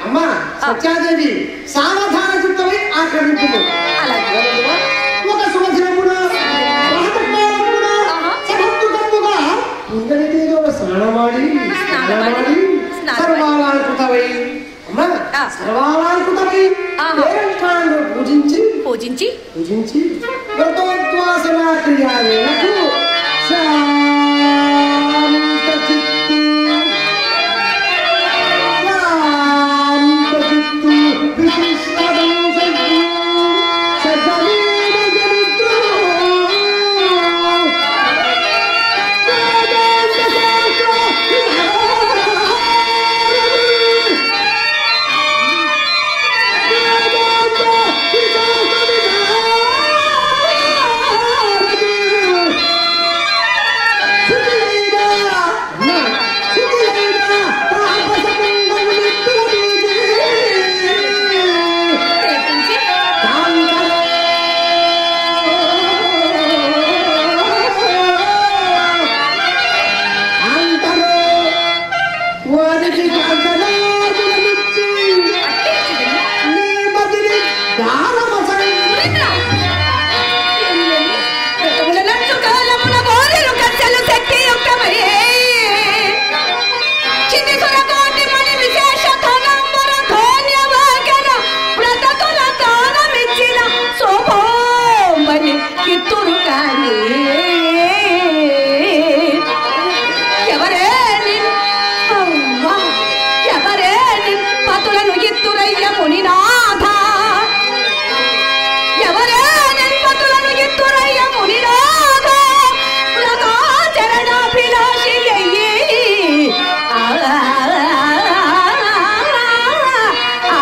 అమ్మా సత్యాదేవి సావధాన చిత్తమై ఆక్రమించుము అలాగే. ఒక శుభదినమున ప్రాతకాలమున ఆహా. సమర్థుడముగా పుంగనీటిలో స్నానమాడి స్నానమాడి స్నానమాడి. సర్వాలంకృతమై అమ్మా ఆ. సర్వాలంకృతమై ఆహా. దేవస్థానంలో పూజించి పూజించి పూజించి వ్రతోద్వాసన క్రియాలకు శాంత చిత్తు శాంత చిత్తు విశిష్టదం సద్గు సజలీల చరిత్ర వేదాంత శాస్త్ర ప్రేమించి వారికి కాంతరాజులనిచ్చి అట్టించిదిను. నీ బదిలి దానమసరి మునీంద్ర, ఎన్ని వ్రతములనంచు కాలమున గోరెలు కచ్చలు శక్తి యొక్కమరి. చిన్ని సురకోటి మణి విశేష ధనంబర ధాన్యవాగన వ్రతకుల దానమిచ్చిన శోభోమణి కిత్తురు కాని. ఎవరేని అమ్మా, ఎవరేని పతులను ఇత్తురయ్య మునినాథ ఎవరే నెల్పతులను ఎత్తురయ్య మునిరాగ వ్రతాచరణాభిలాషి అయ్యి ఆ, ఆ,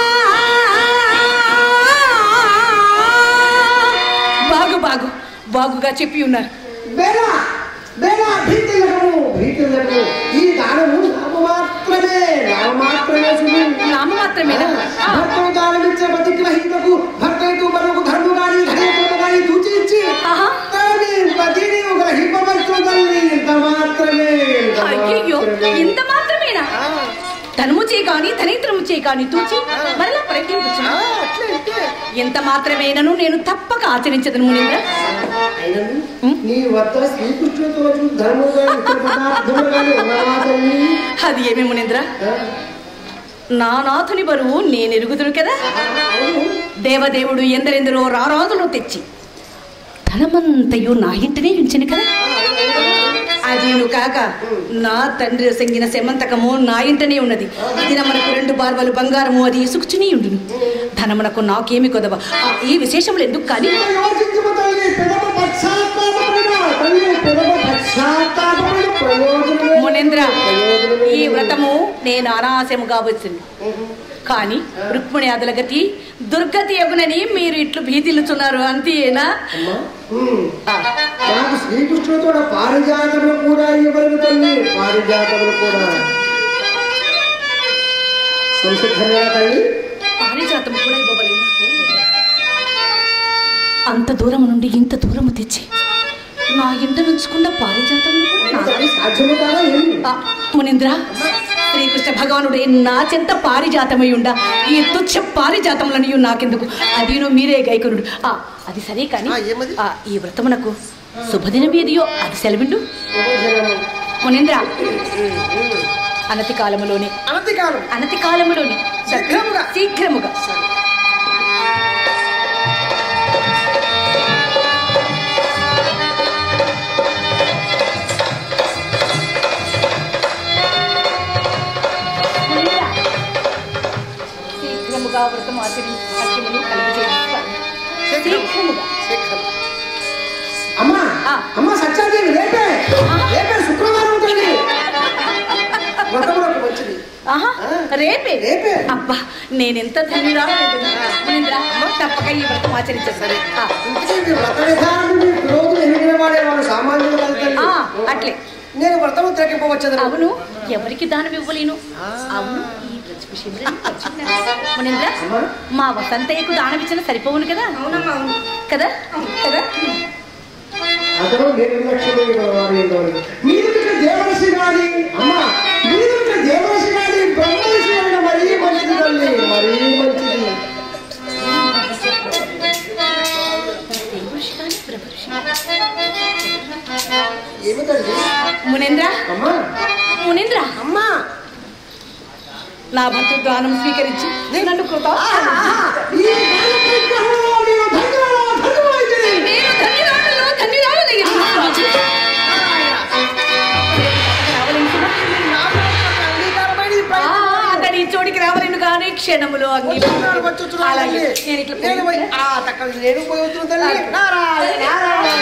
బాగు బాగు బాగుగా చెప్పి ఉన్నారు బేడ బేడ భీతిలకము భీతిలకము ఈ దానము నామ మాత్రమే నామ మాత్రమే శుభు నామ మాత్రమేనా ఆ, భర్తను దానమిచ్చే ప్రతిగ్రహీతకు భర్తకు మరొక ధర్ము గాని ధైర్యము గాని సూచించి ఆహా. తనని పతిని గ్రహింపవచ్చు తల్లి ఇంత మాత్రమే ఇంత అయ్యయ్యో మాత్రమే. ఇంత మాత్రమేనా ఆ, ధనము చే కాని ధనేత్రము చే కాని తూచి మరలా ప్రయత్నించు ఆ, అట్లే అట్లే ఎంత మాత్రమేనను నేను తప్పక ఆచరించదను మునీంద్ర అయినను ఉం? నీ వద్ద శ్రీకృష్ణుడితో ధర్మము గాని ఇతర పదార్థములు గాని ఉన్నవా తల్లి అది ఏమి మునీంద్ర ఆ, నా నాథుని బరువు నేను ఎరుగుదును కదా అవును దేవదేవుడు ఎందరెందరో రారాజులు తెచ్చి ధనమంతయు నా ఇంటినే ఉంచను కదా అదిను కాక నా తండ్రి సంగిన సెమంతకము నా ఇంటనే ఉన్నది దినమునకు రెండు బార్వలు బంగారము అది ఇసుకుచుని ఉండును ధనమునకు నాకేమి కొదవ ఆ, ఈ విశేషములు ఎందుకు కానీ యోచించుము తల్లి పెదవ పశ్చాత్తాపపడిన తల్లి పెదవ పశ్చాత్తాపపడిన ప్రయోజనమే మునేంద్ర ప్రయోజనమే ఈ వ్రతము నేను అనాశముగా వచ్చింది కానీ రుక్మిణి అదలగతి దుర్గతి ఎగునని మీరు ఇట్లు భీతిల్లుచున్నారు అంతేనా అమ్మా ఉమ్. ఆ, నాకు శ్రీకృష్ణుడితో పారిజాతములు కూడా ఇవ్వలేదు తల్లి పారిజాతములు కూడా సంసిద్ధంగా తల్లి పారిజాతము కూడా ఇవ్వవలేదు అంత దూరం నుండి ఇంత దూరము తెచ్చి నా ఇంట నుంచుకున్న పారిజాతములు కూడా నాదే. తల్లి సాధ్యము కాదా ఏమి ఆ, మునీంద్ర శ్రీకృష్ణ భగవానుడే నా చెంత పారిజాతమై ఉండ ఈ తుచ్చ పారిజాతములను నాకెందుకు అదిను మీరే గైకరుడు ఆ, అది సరే కానీ ఆ, ఏమది? ఆ, ఈ వ్రతమునకు శుభదినం ఏదియో అది సెలవిండు శుభదినము. మునీంద్ర అనతి కాలములోనే అనతి కాలం అనతి కాలములోనే శీఘ్రముగా. శీఘ్రముగా మునీంద్ర, శీఘ్రముగా వ్రతం ఆచరించి సత్యమును కలుగజేయువాడు. శీఘ్రముగా అమ్మా ఆ. అమ్మా సత్యాదేవి రేపే రేపే శుక్రవారం ఉంటుంది వ్రతములకు మంచిది ఆహా రేపే రేపే. అబ్బా నేనెంత ధన్యురాలు మునీంద్ర తప్పక ఈ వ్రతం ఆచరించారు సరే ఆ, ఇంతకీ మీ వ్రత విధానం మీ రోజులు ఎన్నికల వాడే వాళ్ళు సామాన్యులు కాదు తల్లి. ఆ, అట్లే నేను వ్రతము తిరగకపోవచ్చదు అవును ఎవరికి దానం ఇవ్వలేను అవును ఈ ప్రతి విషయంలో నీకు మర్చిపోయాను. మునీంద్ర అమ్మా మా వసంతయ్యకు దానం ఇచ్చిన సరిపోవును కదా కదా కదా అతను నిర్లక్ష్యమే వాడు ఏంటోని. మీరు ఇక్కడ దేవర్షి గాని అమ్మా మీరు ఇక్కడ దేవర్షి గాని బ్రహ్మర్షి అయిన మరీ మంచిది నా భర్త దానం స్వీకరించి నన్ను కృత ఈ గాన విగ్రహంలో నీవు ధన్యురాలు, ధన్యురాలివి. నేను ధన్యురాలను ధన్యురాలనయ్యా. రావలేనుకున్నా? ఆ, అతడి చోటికి రావలేను కానీ క్షణములో అగ్ని అలాగే నేను ఇట్లా నేను పోయి పోయి- ఆ తక్క నేను పోయి వస్తున్నాను తల్లి నారాయణ నారాయణ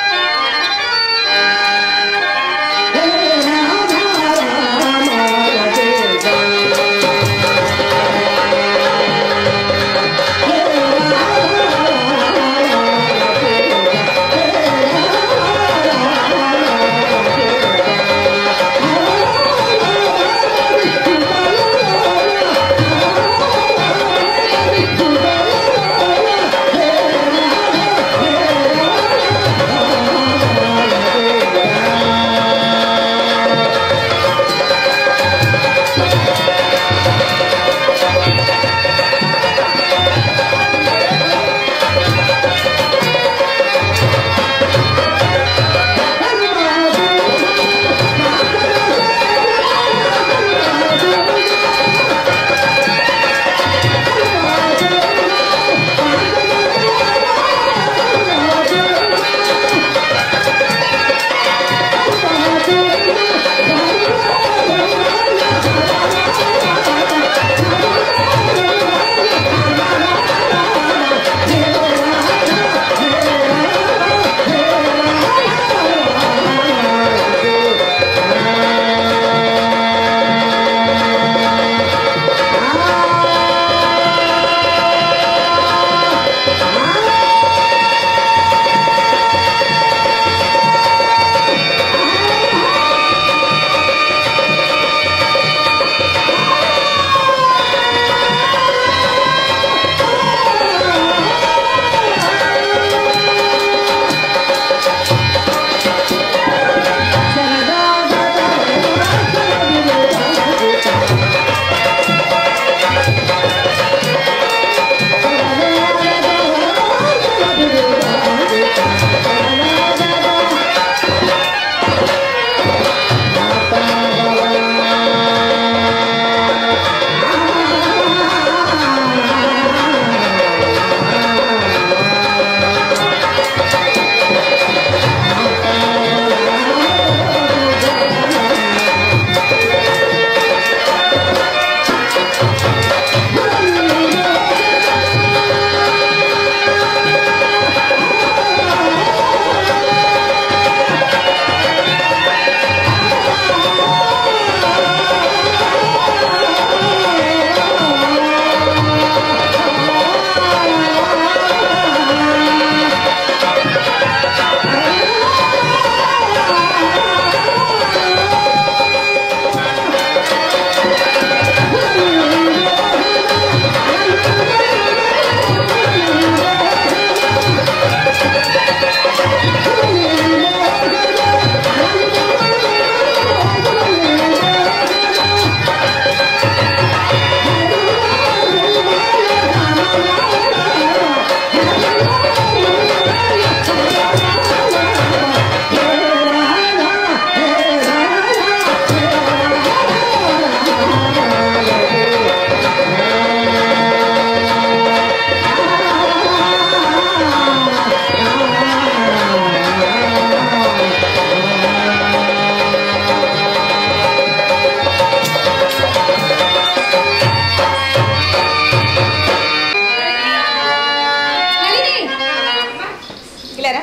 ఇలారా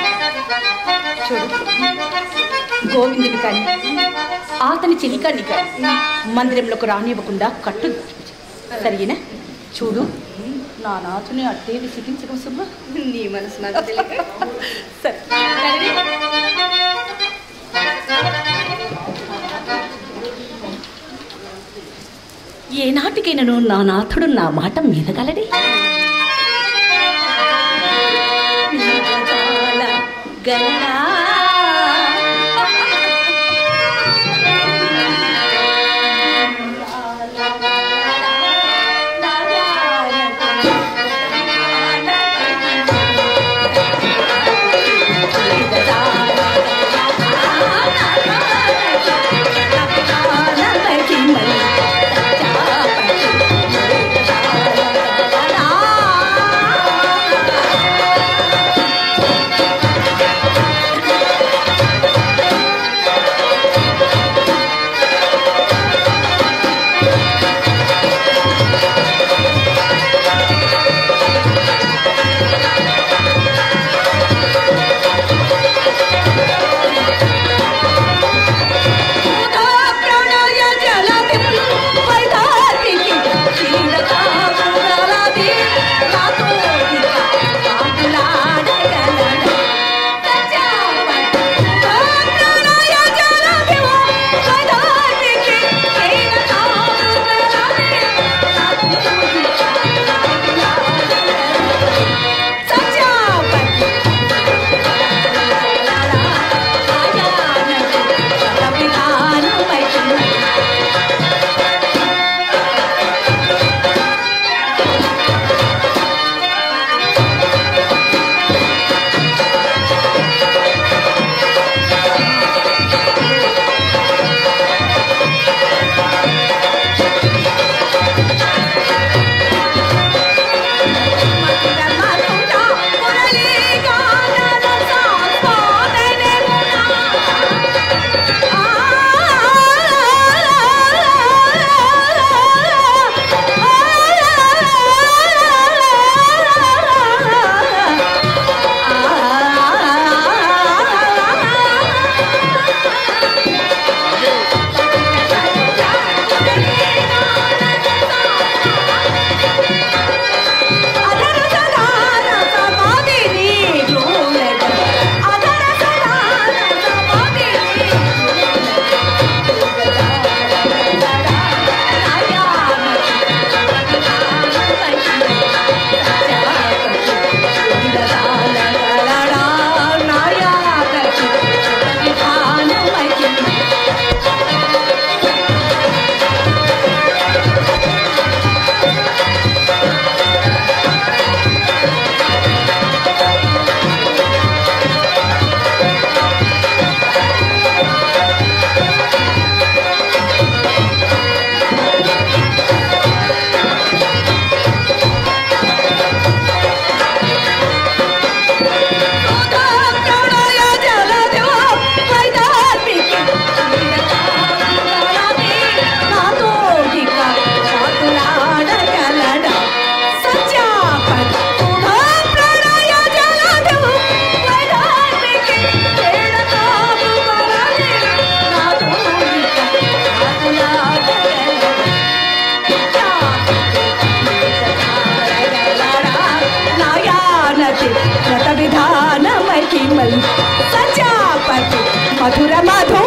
చూడు గోవిందుని కానీ అతని చెలికాన్ని కానీ మందిరంలోకి రానివ్వకుండా కట్టు సరిగినా చూడు నా నాథుని అట్టే విసిగించడం సుబ్బా నీ మనసు నాకు తెలియక సరే నళిని, ఏనాటికైనను నా నాథుడు నా మాట మీదగలడి మీదగాల గలడా? విమల్ సజాపతి మధుర మధు